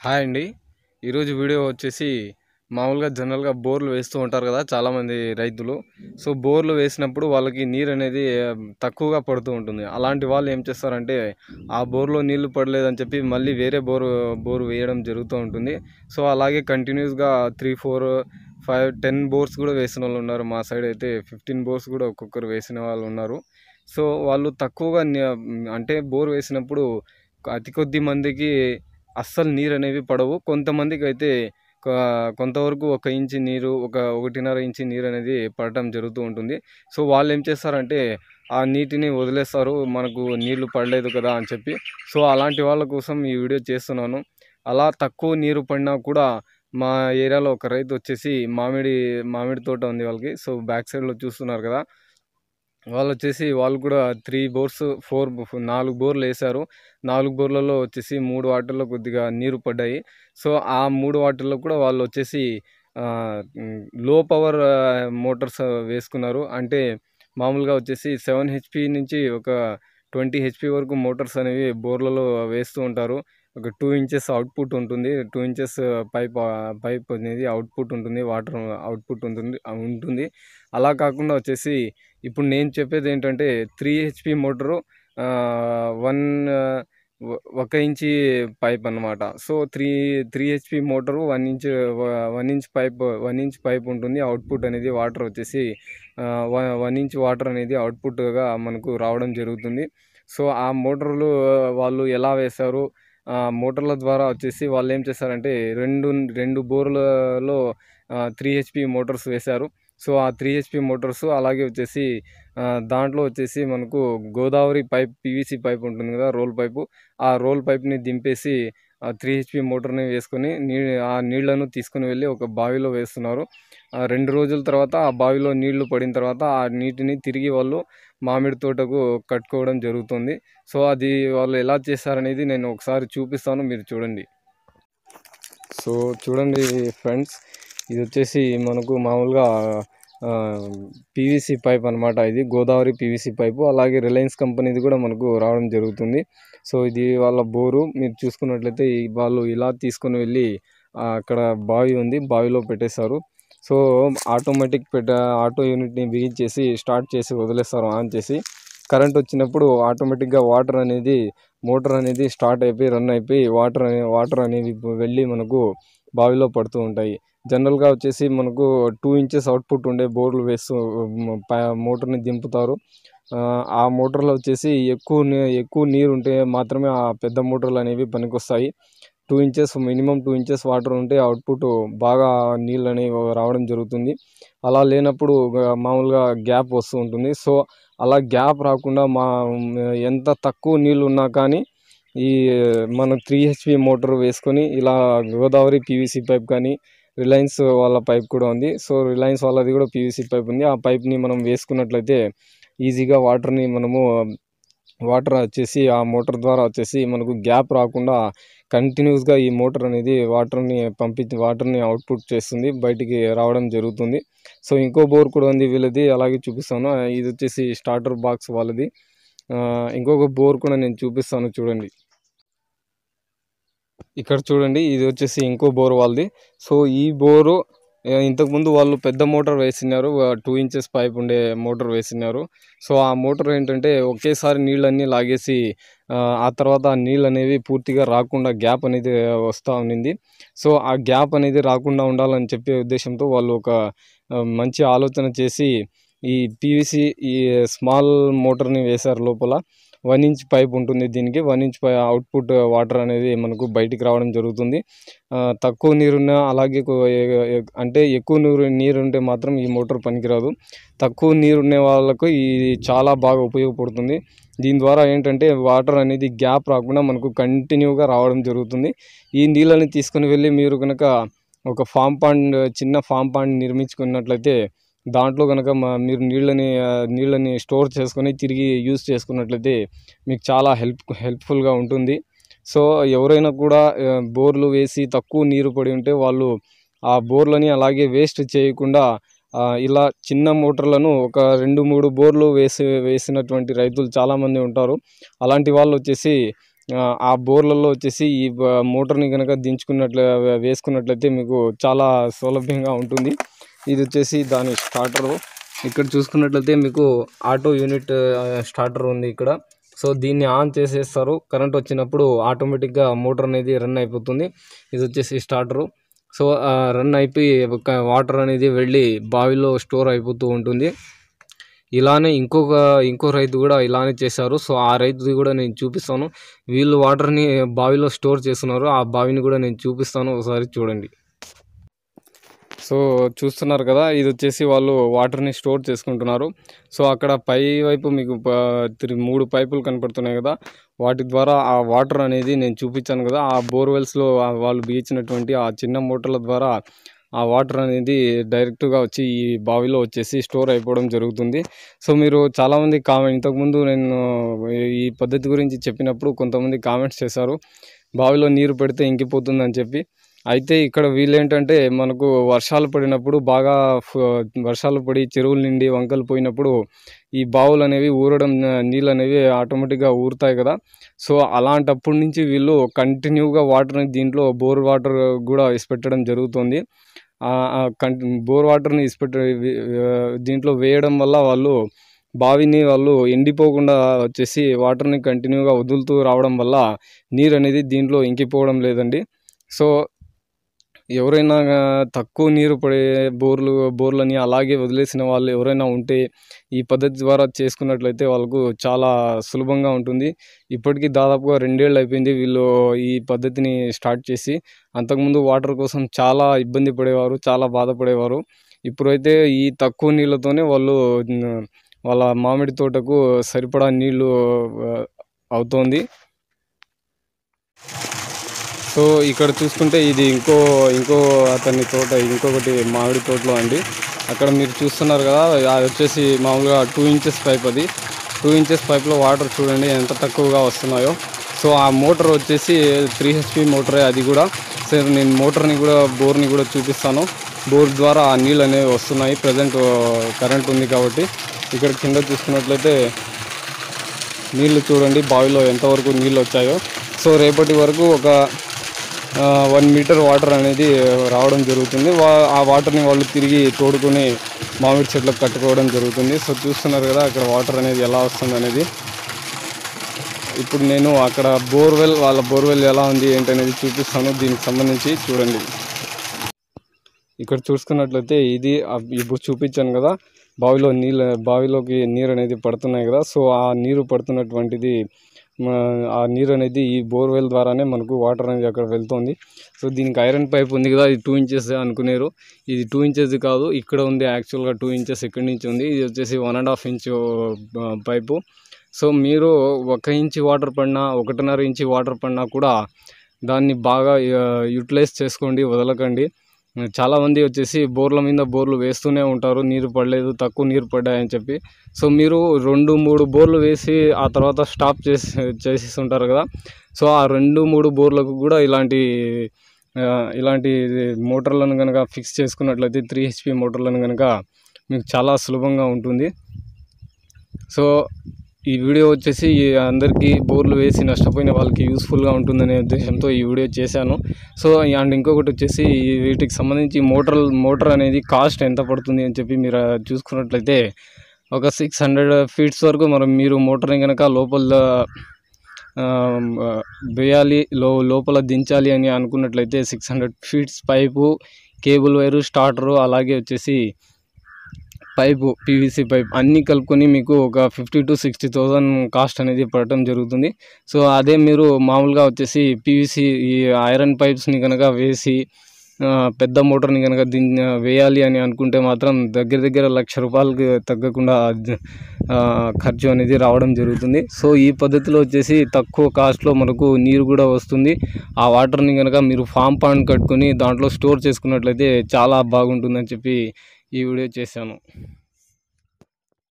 hi అండి ఈరోజు video వచ్చేసి మామూలుగా జనరల్గా బోర్లు వేస్తూ ఉంటారు కదా చాలామంది రైతులు సో బోర్లు వేసినప్పుడు వాళ్ళకి నీరు అనేది ఆ, తక్కువగా పడుతూ ఉంటుంది అలాంటి వాళ్ళు ఏం చేస్తారంటే ఆ బోర్లో నీళ్లు పడలేదని చెప్పి మళ్ళీ వేరే బోరు బోరు వేయడం జరుగుతూ ఉంటుంది సో అలాగే కంటిన్యూస్గా three four five ten bores కూడా వేసిన వాళ్ళు ఉన్నారు మా సైడ్ అయితే ఫిఫ్టీన్ బోర్స్ కూడా ఒక్కొక్కరు వేసిన వాళ్ళు ఉన్నారు సో వాళ్ళు తక్కువగా ని- అంటే బోర్ వేసినప్పుడు అతి కొద్ది మందికి అస్సలు నీరు అనేవి పడవు కొంతమందికి అయితే కొ- కొంతవరకు ఒక ఇంచి నీరు ఒక ఒకటిన్నర ఇంచి నీరు అనేది పడటం జరుగుతూ ఉంటుంది సో వాళ్ళు ఏం చేస్తారంటే ఆ నీటిని వదిలేస్తారు మనకు నీళ్లు పడలేదు కదా అని చెప్పి సో అలాంటి వాళ్ళ కోసం ఈ వీడియో చేస్తున్నాను అలా తక్కువ నీరు పడినా కూడా మా ఏరియాలో ఒక రైతు వచ్చేసి మామిడి మామిడి తోట ఉంది వాళ్ళకి సో బ్యాక్ సైడ్లో చూస్తున్నారు కదా వాళ్ళు వచ్చేసి వాళ్ళు కూడా త్రీ బోర్స్ ఫోర్ నాలుగు బోర్లు వేశారు నాలుగు బోర్లలో వచ్చేసి మూడు వాటర్లో కొద్దిగా నీరు పడ్డాయి సో ఆ మూడు వాటర్లో కూడా వాళ్ళు వచ్చేసి లో పవర్ మోటార్స్ వేసుకున్నారు అంటే మామూలుగా వచ్చేసి సెవెన్ హెచ్పి నుంచి ఒక ట్వంటీ హెచ్పి వరకు మోటార్స్ అనేవి బోర్లలో వేస్తూ ఉంటారు ఒక టూ ఇంచెస్ అవుట్పుట్ ఉంటుంది టూ ఇంచెస్ పైప్ పైప్ అనేది అవుట్పుట్ ఉంటుంది వాటర్ అవుట్పుట్ ఉంటుంది ఉంటుంది అలా కాకుండా వచ్చేసి ఇప్పుడు నేను చెప్పేది ఏంటంటే త్రీ హెచ్పి మోటరు వన్ ఒక ఇంచి పైప్ అన్నమాట so three three HP motor one inch one inch pipe one inch pipe ఉంటుంది అవుట్పుట్ అనేది వాటర్ వచ్చేసి వన్ ఇంచ్ వాటర్ అనేది అవుట్పుట్గా మనకు రావడం జరుగుతుంది సో ఆ మోటార్లు వాళ్ళు ఎలా వేశారు ఆ మోటార్ల ద్వారా వచ్చేసి వాళ్ళు ఏం చేశారంటే రెండు రెండు బోర్లలో త్రీ హెచ్పి మోటార్స్ వేశారు సో ఆ త్రీ హెచ్పి మోటార్స్ అలాగే వచ్చేసి ఆ, దాంట్లో వచ్చేసి మనకు గోదావరి పైప్ పీవీసీ పైప్ ఉంటుంది కదా రోల్ పైపు ఆ రోల్ పైప్ని దింపేసి ఆ త్రీ హెచ్పి మోటార్ని వేసుకొని నీ ఆ నీళ్లను తీసుకుని వెళ్ళి ఒక బావిలో వేస్తున్నారు ఆ రెండు రోజుల తర్వాత ఆ బావిలో నీళ్లు పడిన తర్వాత ఆ నీటిని తిరిగి వాళ్ళు మామిడి తోటకు కట్టుకోవడం జరుగుతుంది సో అది వాళ్ళు ఎలా చేశారనేది నేను ఒకసారి చూపిస్తాను మీరు చూడండి సో చూడండి ఫ్రెండ్స్ ఇది వచ్చేసి మనకు మామూలుగా పీవీసీ పైప్ అన్నమాట ఇది గోదావరి పీవీసీ పైపు అలాగే రిలయన్స్ కంపెనీది కూడా మనకు రావడం జరుగుతుంది సో ఇది వాళ్ళ బోరు మీరు చూసుకున్నట్లయితే ఈ వాళ్ళు ఇలా తీసుకొని వెళ్ళి ఆ, అక్కడ బావి ఉంది బావిలో పెట్టేశారు సో ఆటోమేటిక్ పెట్ట ఆటో యూనిట్ని బిగించేసి స్టార్ట్ చేసి వదిలేస్తారు ఆన్ చేసి కరెంట్ వచ్చినప్పుడు ఆటోమేటిక్గా వాటర్ అనేది మోటార్ అనేది స్టార్ట్ అయిపోయి రన్ అయిపోయి వాటర్ అనే వాటర్ అనేవి వెళ్ళి మనకు బావిలో పడుతూ ఉంటాయి జనరల్గా వచ్చేసి మనకు టూ ఇంచెస్ అవుట్పుట్ ఉండే బోర్లు వేస్తూ మ, ప- మోటార్ని దింపుతారు ఆ, ఆ మోటార్లో వచ్చేసి ఎక్కువ నీ- ఎక్కువ నీరు ఉంటే మాత్రమే ఆ పెద్ద మోటార్లు అనేవి పనికొస్తాయి two inches minimum two inches water ఉంటే అవుట్పుట్ బాగా నీళ్ళు అనేవి రావడం జరుగుతుంది అలా లేనప్పుడు ఆ, మామూలుగా గ్యాప్ వస్తూ ఉంటుంది సో అలా గ్యాప్ రాకుండా మా ఎంత తక్కువ నీళ్ళు ఉన్నా కానీ ఈ మన త్రీ హెచ్పి మోటార్ వేసుకొని ఇలా గోదావరి పీవీసీ పైప్ కానీ రిలయన్స్ వాళ్ళ పైప్ కూడా ఉంది సో రిలయన్స్ వాళ్ళది కూడా పీవీసీ పైప్ ఉంది ఆ పైప్ని మనం వేసుకున్నట్లయితే ఈజీగా వాటర్ని మనము వాటర్ వచ్చేసి ఆ మోటార్ ద్వారా వచ్చేసి మనకు గ్యాప్ రాకుండా కంటిన్యూస్గా ఈ మోటార్ అనేది వాటర్ని పంపించి వాటర్ని అవుట్పుట్ చేస్తుంది బయటికి రావడం జరుగుతుంది సో ఇంకో బోర్ కూడా ఉంది వీళ్ళది అలాగే చూపిస్తాను ఇది వచ్చేసి స్టార్టర్ బాక్స్ వాళ్ళది ఆ, ఇంకొక బోర్ కూడా నేను చూపిస్తాను చూడండి ఇక్కడ చూడండి ఇది వచ్చేసి ఇంకో బోర్ వాళ్ళది సో ఈ బోరు ఆ, ఇంతకుముందు వాళ్ళు పెద్ద మోటార్ వేసినారు టూ ఇంచెస్ పైప్ ఉండే మోటార్ వేసినారు సో ఆ మోటార్ ఏంటంటే ఒకేసారి నీళ్ళన్నీ లాగేసి ఆ, ఆ తర్వాత ఆ నీళ్ళు అనేవి పూర్తిగా రాకుండా గ్యాప్ అనేది వస్తూ ఉన్నింది సో ఆ గ్యాప్ అనేది రాకుండా ఉండాలని చెప్పే ఉద్దేశంతో వాళ్ళు ఒక ఆ, మంచి ఆలోచన చేసి ఈ పీవీసీ ఈ స్మాల్ మోటార్ని వేశారు లోపల వన్ ఇంచ్ పైప్ ఉంటుంది దీనికి వన్ ఇంచ్ పై అవుట్పుట్ వాటర్ అనేది మనకు బయటికి రావడం జరుగుతుంది ఆ, తక్కువ నీరున్న అలాగే కొ- ఎ- ఎ- అంటే ఎక్కువ నీరు నీరు ఉంటే మాత్రం ఈ మోటార్ పనికిరాదు తక్కువ నీరు ఉండే వాళ్ళకు ఇది చాలా బాగా ఉపయోగపడుతుంది దీని ద్వారా ఏంటంటే వాటర్ అనేది గ్యాప్ రాకుండా మనకు కంటిన్యూగా రావడం జరుగుతుంది ఈ నీళ్ళని తీసుకుని వెళ్ళి మీరు కనుక ఒక ఫామ్ పాండ్ చిన్న ఫామ్ పాండ్ నిర్మించుకున్నట్లయితే దాంట్లో కనుక మా మీరు నీళ్ళని ఆ, నీళ్ళని స్టోర్ చేసుకొని తిరిగి యూస్ చేసుకున్నట్లయితే మీకు చాలా హెల్ప్ హెల్ప్ఫుల్గా ఉంటుంది సో ఎవరైనా కూడా ఆ, బోర్లు వేసి తక్కువ నీరు పడి ఉంటే వాళ్ళు ఆ బోర్లని అలాగే వేస్ట్ చేయకుండా ఆ, ఇలా చిన్న మోటార్లను ఒక రెండు మూడు బోర్లు వేసి వేసినటువంటి రైతులు చాలామంది ఉంటారు అలాంటి వాళ్ళు వచ్చేసి ఆ, ఆ బోర్లలో వచ్చేసి ఈ బ- మోటార్ని కనుక దించుకున్నట్లు వేసుకున్నట్లయితే మీకు చాలా సౌలభ్యంగా ఉంటుంది ఇది వచ్చేసి దాని స్టార్టరు ఇక్కడ చూసుకున్నట్లయితే మీకు ఆటో యూనిట్ ఆ, స్టార్టర్ ఉంది ఇక్కడ సో దీన్ని ఆన్ చేసేస్తారు కరెంట్ వచ్చినప్పుడు ఆటోమేటిక్గా మోటార్ అనేది రన్ అయిపోతుంది ఇది వచ్చేసి స్టార్టరు సో ఆ, రన్ అయిపోయి ఒక వాటర్ అనేది వెళ్ళి బావిలో స్టోర్ అయిపోతూ ఉంటుంది ఇలానే ఇంకొక ఇంకో రైతు కూడా ఇలానే చేశారు సో ఆ రైతుది కూడా నేను చూపిస్తాను వీళ్ళు వాటర్ని బావిలో స్టోర్ చేస్తున్నారు ఆ బావిని కూడా నేను చూపిస్తాను ఒకసారి చూడండి సో చూస్తున్నారు కదా ఇది వచ్చేసి వాళ్ళు వాటర్ని స్టోర్ చేసుకుంటున్నారు సో అక్కడ పై వైపు మీకు ప- త్రి- మూడు పైపులు కనపడుతున్నాయి కదా వాటి ద్వారా ఆ వాటర్ అనేది నేను చూపించాను కదా ఆ బోర్వెల్స్లో వాళ్ళు బీచినటువంటి ఆ చిన్న మోటార్ల ద్వారా ఆ వాటర్ అనేది డైరెక్ట్గా వచ్చి ఈ బావిలో వచ్చేసి స్టోర్ అయిపోవడం జరుగుతుంది సో మీరు చాలామంది కామెంట్ ఇంతకుముందు నేను ఈ పద్ధతి గురించి చెప్పినప్పుడు కొంతమంది కామెంట్స్ చేశారు బావిలో నీరు పెడితే ఇంకిపోతుందని చెప్పి అయితే ఇక్కడ వీళ్ళేంటంటే మనకు వర్షాలు పడినప్పుడు బాగా ఫ- వర్షాలు పడి చెరువులు నిండి వంకలు పోయినప్పుడు ఈ బావులు అనేవి ఊరడం ఆ, నీళ్ళు అనేవి ఆటోమేటిక్గా ఊరుతాయి కదా సో అలాంటప్పటి నుంచి వీళ్ళు కంటిన్యూగా వాటర్ని దీంట్లో బోర్ వాటర్ కూడా ఇసిపెట్టడం జరుగుతుంది ఆ ఆ కం బోర్ వాటర్ని ఇసిపెట్ట వి- ఆ, దీంట్లో వేయడం వల్ల వాళ్ళు బావిని వాళ్ళు ఎండిపోకుండా వచ్చేసి వాటర్ని కంటిన్యూగా వదులుతూ రావడం వల్ల నీరు అనేది దీంట్లో ఇంకిపోవడం లేదండి సో ఎవరైనా గా తక్కువ నీరు పడే బోర్లు బోర్లని అలాగే వదిలేసిన వాళ్ళు ఎవరైనా ఉంటే ఈ పద్ధతి ద్వారా చేసుకున్నట్లయితే వాళ్ళకు చాలా సులభంగా ఉంటుంది ఇప్పటికీ దాదాపుగా రెండేళ్ళు అయిపోయింది వీళ్ళు ఈ పద్ధతిని స్టార్ట్ చేసి అంతకుముందు వాటర్ కోసం చాలా ఇబ్బంది పడేవారు చాలా బాధపడేవారు ఇప్పుడైతే ఈ తక్కువ నీళ్ళతోనే వాళ్ళు ఉమ్, వాళ్ళ మామిడి తోటకు సరిపడా నీళ్లు ఆ, అవుతోంది సో ఇక్కడ చూసుకుంటే ఇది ఇంకో ఇంకో అతని తోట ఇంకొకటి మామిడి తోటలో అండి అక్కడ మీరు చూస్తున్నారు కదా అది వచ్చేసి మామూలుగా టూ ఇంచెస్ పైప్ అది టూ ఇంచెస్ పైప్లో వాటర్ చూడండి ఎంత తక్కువగా వస్తున్నాయో సో ఆ మోటార్ వచ్చేసి త్రీ హెచ్పి మోటరే అది కూడా సో నేను మోటార్ని కూడా బోర్ని కూడా చూపిస్తాను బోర్ ద్వారా ఆ నీళ్ళు అనేవి వస్తున్నాయి ప్రజెంట్ కరెంట్ ఉంది కాబట్టి ఇక్కడ కింద చూసుకున్నట్లయితే నీళ్లు చూడండి బావిలో ఎంతవరకు నీళ్ళు వచ్చాయో సో రేపటి వరకు ఒక వన్ మీటర్ వాటర్ అనేది రావడం జరుగుతుంది వా ఆ వాటర్ని వాళ్ళు తిరిగి తోడుకొని మామిడి చెట్లకు కట్టుకోవడం జరుగుతుంది సో చూస్తున్నారు కదా అక్కడ వాటర్ అనేది ఎలా వస్తుంది అనేది ఇప్పుడు నేను అక్కడ బోర్వెల్ వాళ్ళ బోర్వెల్ ఎలా ఉంది ఏంటనేది చూపిస్తాను దీనికి సంబంధించి చూడండి ఇక్కడ చూసుకున్నట్లయితే ఇది ఆ- ఇప్పుడు చూపించాను కదా బావిలో నీళ్ళు బావిలోకి నీరు అనేది పడుతున్నాయి కదా సో ఆ నీరు పడుతున్నటువంటిది మ- ఆ నీరు అనేది ఈ బోర్వెల్ ద్వారానే మనకు వాటర్ అనేది అక్కడ వెళ్తుంది సో దీనికి ఐరన్ పైప్ ఉంది కదా ఇది టూ ఇంచెస్ అనుకునేరు ఇది టూ ఇంచెస్ కాదు ఇక్కడ ఉంది యాక్చువల్గా టూ ఇంచెస్ ఇక్కడి నుంచి ఉంది ఇది వచ్చేసి one and half inch pipe so మీరు ఒక ఇంచ్ వాటర్ పడినా ఒకటిన్నర ఇంచ్ వాటర్ పడినా కూడా దాన్ని బాగా యూటిలైజ్ చేసుకోండి వదలకండి చాలామంది వచ్చేసి బోర్ల మీద బోర్లు వేస్తూనే ఉంటారు నీరు పడలేదు తక్కువ నీరు పడ్డాయని చెప్పి సో మీరు రెండు మూడు బోర్లు వేసి ఆ తర్వాత స్టాప్ చేసి చేసేసి ఉంటారు కదా సో ఆ రెండు మూడు బోర్లకు కూడా ఇలాంటి ఆ, ఇలాంటి మోటార్లను కనుక ఫిక్స్ చేసుకున్నట్లయితే త్రీ హెచ్పి మోటార్లను కనుక మీకు చాలా సులభంగా ఉంటుంది సో ఈ వీడియో వచ్చేసి అందరికీ బోర్లు వేసి నష్టపోయిన వాళ్ళకి యూస్ఫుల్గా ఉంటుందనే ఉద్దేశంతో ఈ వీడియో చేశాను సో అండ్ ఇంకొకటి వచ్చేసి ఈ వీటికి సంబంధించి మోటార్ మోటార్ అనేది కాస్ట్ ఎంత పడుతుంది అని చెప్పి మీరు చూసుకున్నట్లయితే ఒక సిక్స్ హండ్రెడ్ ఫీట్స్ వరకు మనం మీరు మోటార్ని కనుక లోపల ఆ, వేయాలి లో లోపల దించాలి అని అనుకున్నట్లయితే six hundred feet pipe cable wire starter అలాగే వచ్చేసి పైపు పీవీసీ పైప్ అన్నీ కలుపుకొని మీకు ఒక fifty to sixty thousand cost అనేది పడటం జరుగుతుంది సో అదే మీరు మామూలుగా వచ్చేసి పీవీసీ ఈ ఐరన్ పైప్స్ని కనుక వేసి ఆ, పెద్ద మోటార్ని కనుక దీన్ని వేయాలి అని అనుకుంటే మాత్రం దగ్గర దగ్గర లక్ష రూపాయలకి తగ్గకుండా ఆ, ఖర్చు అనేది రావడం జరుగుతుంది సో ఈ పద్ధతిలో వచ్చేసి తక్కువ కాస్ట్లో మనకు నీరు కూడా వస్తుంది ఆ వాటర్ని కనుక మీరు ఫామ్ పాండ్ కట్టుకొని దాంట్లో స్టోర్ చేసుకున్నట్లయితే చాలా బాగుంటుందని చెప్పి ఈ వీడియో చేశాను